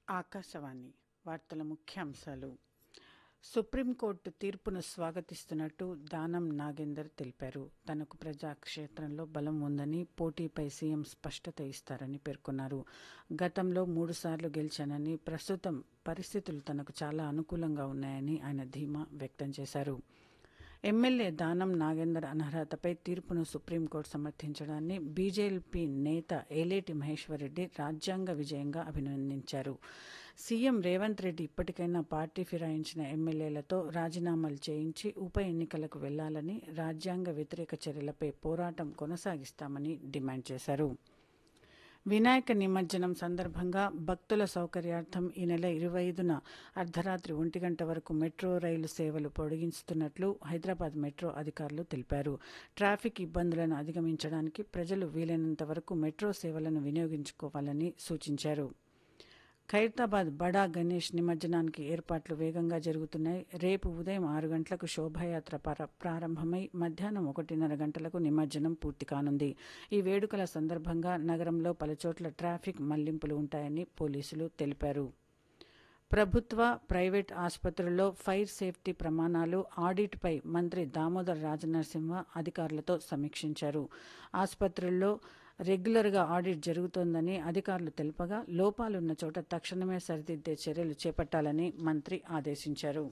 ఆకాశవాణి వార్తల ముఖ్యాంశాలు సుప్రీంకోర్టు తీర్పును స్వాగతిస్తున్నట్టు దానం నాగేందర్ తెలిపారు తనకు ప్రజాక్షేత్రంలో బలం ఉందని పోటీపై సీఎం స్పష్టత ఇస్తారని పేర్కొన్నారు గతంలో మూడుసార్లు గెలిచానని ప్రస్తుతం పరిస్థితులు తనకు చాలా అనుకూలంగా ఉన్నాయని ఆయన ధీమా వ్యక్తం చేశారు ఎమ్మెల్యే దానం నాగేందర్ అనర్హతపై తీర్పును సుప్రీంకోర్టు సమర్థించడాన్ని బీజేపీ నేత ఏలేటి మహేశ్వరరెడ్డి రాజ్యాంగ విజయంగా అభినందించారు సీఎం రేవంత్ రెడ్డి ఇప్పటికైనా పార్టీ ఫిరాయించిన ఎమ్మెల్యేలతో రాజీనామాలు చేయించి ఉప ఎన్నికలకు వెళ్లాలని రాజ్యాంగ వ్యతిరేక చర్యలపై పోరాటం కొనసాగిస్తామని డిమాండ్ చేశారు వినాయక నిమజ్జనం సందర్భంగా భక్తుల సౌకర్యార్థం ఈ నెల ఇరవై ఐదున అర్ధరాత్రి ఒంటి గంట వరకు మెట్రో రైలు సేవలు పొడిగిస్తున్నట్లు హైదరాబాద్ మెట్రో అధికారులు తెలిపారు ట్రాఫిక్ ఇబ్బందులను అధిగమించడానికి ప్రజలు వీలైనంత వరకు మెట్రో సేవలను వినియోగించుకోవాలని సూచించారు ఖైరతాబాద్ బడా గణేష్ నిమజ్జనానికి ఏర్పాట్లు వేగంగా జరుగుతున్నాయి రేపు ఉదయం ఆరు గంటలకు శోభాయాత్ర ప్రారంభమై మధ్యాహ్నం ఒకటిన్నర గంటలకు నిమజ్జనం పూర్తి కానుంది ఈ వేడుకల సందర్భంగా నగరంలో పలుచోట్ల ట్రాఫిక్ మళ్లింపులు ఉంటాయని పోలీసులు తెలిపారు ప్రభుత్వ ప్రైవేట్ ఆసుపత్రుల్లో ఫైర్ సేఫ్టీ ప్రమాణాలు ఆడిట్పై మంత్రి దామోదర్ రాజనరసింహ అధికారులతో సమీక్షించారు ఆసుపత్రుల్లో రెగ్యులర్గా ఆడిట్ జరుగుతోందని అధికారులు తెలుపగా లోపాలున్న చోట తక్షణమే సరిదిద్దే చర్యలు చేపట్టాలని మంత్రి ఆదేశించారు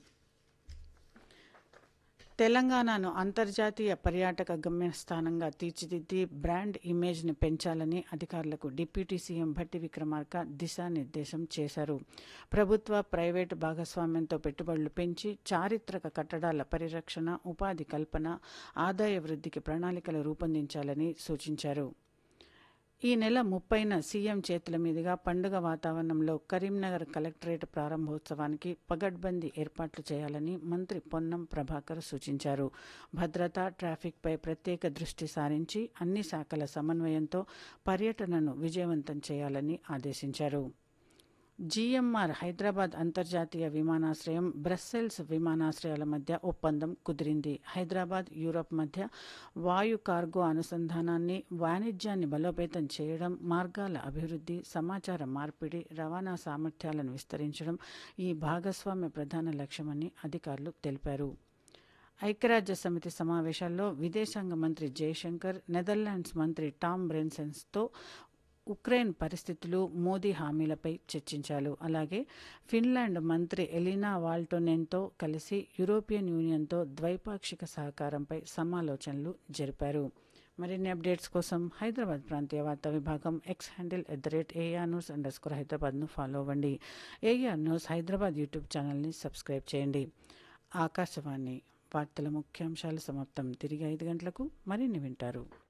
తెలంగాణను అంతర్జాతీయ పర్యాటక గమ్యస్థానంగా తీర్చిదిద్ది బ్రాండ్ ఇమేజ్ని పెంచాలని అధికారులకు డిప్యూటీ సీఎం భట్టి విక్రమార్క దిశానిర్దేశం చేశారు ప్రభుత్వ ప్రైవేటు భాగస్వామ్యంతో పెట్టుబడులు పెంచి చారిత్రక కట్టడాల పరిరక్షణ ఉపాధి కల్పన ఆదాయ వృద్ధికి ప్రణాళికలు రూపొందించాలని సూచించారు ఈ నెల ముప్పైన సీఎం చేతుల మీదుగా పండుగ వాతావరణంలో కరీంనగర్ కలెక్టరేట్ ప్రారంభోత్సవానికి పగడ్బందీ ఏర్పాట్లు చేయాలని మంత్రి పొన్నం ప్రభాకర్ సూచించారు భద్రత ట్రాఫిక్పై ప్రత్యేక దృష్టి సారించి అన్ని శాఖల సమన్వయంతో పర్యటనను విజయవంతం చేయాలని ఆదేశించారు జీఎంఆర్ హైదరాబాద్ అంతర్జాతీయ విమానాశ్రయం బ్రస్సెల్స్ విమానాశ్రయాల మధ్య ఒప్పందం కుదిరింది హైదరాబాద్ యూరప్ మధ్య వాయు కార్గో అనుసంధానాన్ని వాణిజ్యాన్ని బలోపేతం చేయడం మార్గాల అభివృద్ధి సమాచార మార్పిడి రవాణా సామర్థ్యాలను విస్తరించడం ఈ భాగస్వామ్య ప్రధాన లక్ష్యమని అధికారులు తెలిపారు ఐక్యరాజ్య సమితి సమావేశాల్లో విదేశాంగ మంత్రి జయశంకర్ నెదర్లాండ్స్ మంత్రి టామ్ బ్రెన్సెన్స్తో ఉక్రెయిన్ పరిస్థితులు మోదీ హామీలపై చర్చించారు అలాగే ఫిన్లాండ్ మంత్రి ఎలినా వాల్టోనెన్తో కలిసి యూరోపియన్ యూనియన్తో ద్వైపాక్షిక సహకారంపై సమాలోచనలు జరిపారు మరిన్ని అప్డేట్స్ కోసం హైదరాబాద్ ప్రాంతీయ వార్తా విభాగం X handle at the rate AIR news underscore స్కోర్ హైదరాబాద్ను ఫాలో అవ్వండి ఏఆర్ న్యూస్ హైదరాబాద్ యూట్యూబ్ ఛానల్ని సబ్స్క్రైబ్ చేయండి ఆకాశవాణి వార్తల ముఖ్యాంశాలు సమాప్తం తిరిగి ఐదు గంటలకు మరిన్ని వింటారు